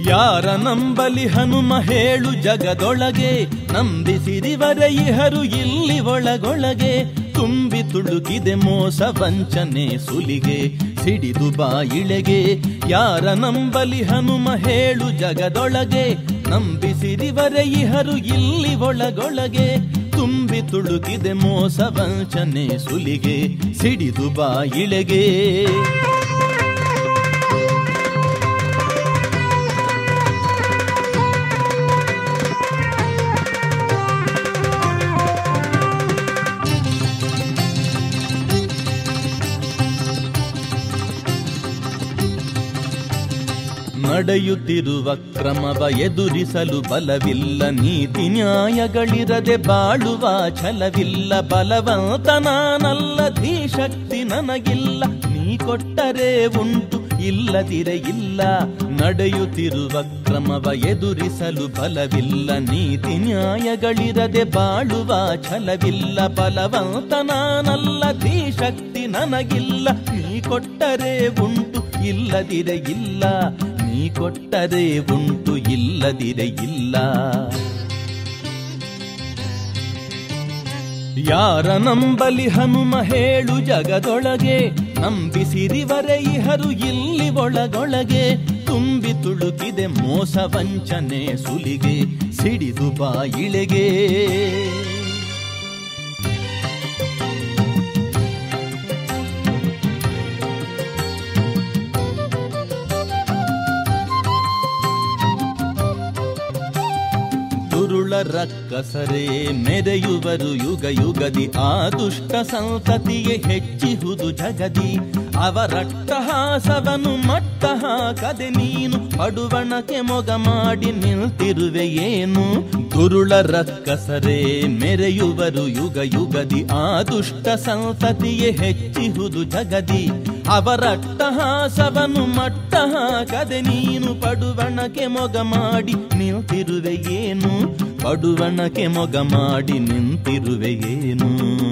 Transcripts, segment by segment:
ಯಾರ ನಂಬಲಿ ಹನುಮ ಹೇಳು ಜಗದೊಳಗೆ ನಂಬಿಸಿರಿವರೆ ಇಹರು ಇಲ್ಲಿ ಒಳಗೊಳಗೆ ತುಂಬಿ ತುಳುಕಿದೆ ಮೋಸ ವಂಚನೆ ಸುಲಿಗೆ ಸಿಡಿದು ಬಾಯಿಳೆಗೆ ಯಾರ ನಂಬಲಿ ಹನುಮ ಹೇಳು ಜಗದೊಳಗೆ ನಂಬಿಸಿರಿವರೆ ಇಹರು ಇಲ್ಲಿ ಒಳಗೊಳಗೆ ತುಂಬಿ ತುಳುಕಿದೆ ಮೋಸ ವಂಚನೆ ಸುಲಿಗೆ ಸಿಡಿದು ಬಾಯಿಳೆಗೆ ನಡೆಯುತ್ತಿರುವ ಕ್ರಮವ ಎದುರಿಸಲು ಬಲವಿಲ್ಲ ನೀತಿ ನ್ಯಾಯಗಳಿರದೆ ಬಾಳುವ ಛಲವಿಲ್ಲ ಬಲವಂತನಾನಲ್ಲ ಧೀಶಕ್ತಿ ನನಗಿಲ್ಲ ನೀ ಕೊಟ್ಟರೆ ಉಂಟು ಇಲ್ಲದಿರೆ ಇಲ್ಲ ನಡೆಯುತ್ತಿರುವ ಕ್ರಮವ ಎದುರಿಸಲು ಬಲವಿಲ್ಲ ನೀತಿ ನ್ಯಾಯಗಳಿರದೆ ಬಾಳುವ ಛಲವಿಲ್ಲ ಬಲವಂತನಾನಲ್ಲ ಧೀಶಕ್ತಿ ನನಗಿಲ್ಲ ನೀ ಕೊಟ್ಟರೆ ಉಂಟು ಇಲ್ಲದಿರೆ ಇಲ್ಲ ನೀ ಕೊಟ್ಟರೆ ಉಂಟು ಇಲ್ಲದಿರೆ ಇಲ್ಲ ಯಾರ ನಂಬಲಿ ಹನುಮ ಹೇಳು ಜಗದೊಳಗೆ ನಂಬಿಸಿರಿವರೆ ಇಹರು ಇಲ್ಲಿ ಒಳಗೊಳಗೆ ತುಂಬಿ ತುಳುಕಿದೆ ಮೋಸ ವಂಚನೆ ಸುಲಿಗೆ ಸಿಡಿದು ಬಾಯಿಳೆಗೆ ದುರುಳ ರಕ್ಕಸರೇ ಮೆರೆಯುವರು ಯುಗ ಯುಗದಿ ಆ ದುಷ್ಟ ಸಂತತಿಗೆ ಹೆಚ್ಚಿಹುದು ಜಗದಿ ಅವರಟ್ಟಹಾಸವನು ಮಟ್ಟ ಹಾಕದೆ ನೀನು ಪಡುವಣಕ್ಕೆ ಮೊಗ ಮಾಡಿ ನಿಲ್ತಿರುವೆ ಏನು ದುರುಳ ರಕ್ಕಸರೇ ಮೆರೆಯುವರು ಯುಗ ಯುಗದಿ ಆ ದುಷ್ಟ ಸಂತತಿಗೆ ಹೆಚ್ಚಿಹುದು ಜಗದಿ ಅವರಟ್ಟಹಾಸವನು ಮಟ್ಟ ಹಾಕದೆ ನೀನು ಪಡುವಣಕ್ಕೆ ಮೊಗ ಮಾಡಿ ನಿಲ್ತಿರುವೆ ಏನು ಪಡುವಣಕ್ಕೆ ಮೊಗ ಮಾಡಿ ನಿಂತಿರುವೆ ಏನು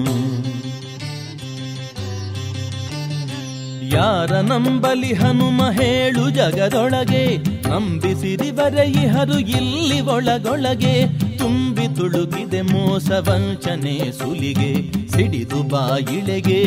ಯಾರ ನಂಬಲಿ ಹನುಮ ಹೇಳು ಜಗದೊಳಗೆ ನಂಬಿಸಿರಿವರೆ ಇಹರು ಇಲ್ಲಿ ಒಳಗೊಳಗೆ ತುಂಬಿ ತುಳುಕಿದೆ ಮೋಸ ವಂಚನೆ ಸುಲಿಗೆ ಸಿಡಿದು ಬಾಯಿಳೆಗೆ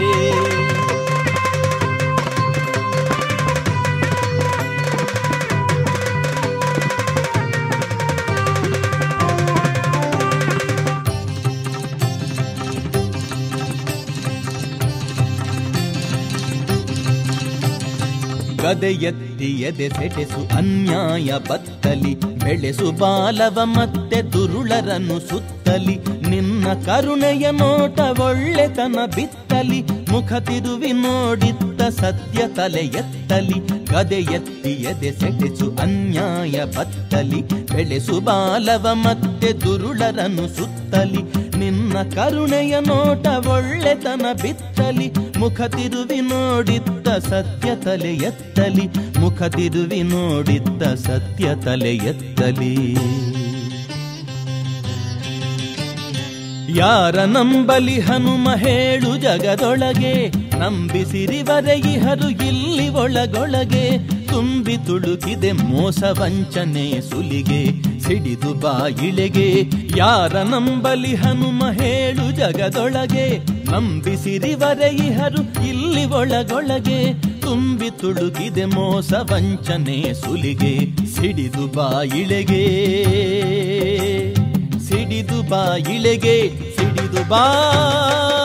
ಗದೆ ಎತ್ತಿ ಎದೆ ಸೆಟೆಸು ಅನ್ಯಾಯ ಬತ್ತಲಿ ಬೆಳೆಸು ಬಾಲವ ಮತ್ತೆ ದುರುಳರನ್ನು ಸುತ್ತಲಿ ನಿನ್ನ ಕರುಣೆಯ ನೋಟ ಒಳ್ಳೆತನ ಬಿತ್ತಲಿ ಮುಖ ತಿರುವಿ ನೋಡಿದ್ದ ಸತ್ಯ ತಲೆ ಎತ್ತಲಿ ಗದೆ ಎತ್ತಿ ಎದೆ ಸೆಟೆಸು ಅನ್ಯಾಯ ಬತ್ತಲಿ ಬೆಳೆಸು ಬಾಲವ ಮತ್ತೆ ದುರುಳರನ್ನು ಸುತ್ತಲಿ ನಿನ್ನ ಕರುಣೆಯ ನೋಟ ಒಳ್ಳೆತನ ಬಿತ್ತಲಿ ಮುಖ ತಿರುವಿ ನೋಡಿದ್ದ ಸತ್ಯ ತಲೆ ಎತ್ತಲಿ ಮುಖ ತಿರುವಿ ನೋಡಿದ್ದ ಸತ್ಯ ತಲೆ ಎತ್ತಲಿ ಯಾರ ನಂಬಲಿ ಹನುಮ ಹೇಳು ಜಗದೊಳಗೆ ನಂಬಿಸಿರಿವರೆ ಇಹರು ಇಲ್ಲಿ ಒಳಗೊಳಗೆ ತುಂಬಿ ತುಳುಕಿದೆ ಮೋಸ ವಂಚನೆ ಸುಲಿಗೆ ಸಿಡಿದು ಬಾಯಿಳೆಗೆ ಯಾರ ನಂಬಲಿ ಹನುಮ ಹೇಳು ಜಗದೊಳಗೆ ನಂಬಿಸಿರಿವರೆ ಇಹರು ಇಲ್ಲಿ ಒಳಗೊಳಗೆ ತುಂಬಿ ತುಳುಕಿದೆ ಮೋಸ ವಂಚನೆ ಸುಲಿಗೆ ಸಿಡಿದು ಬಾಯಿಳೆಗೆ ಸಿಡಿದು ಬಾಯಿಳೆಗೆ ಸಿಡಿದು ಬಾ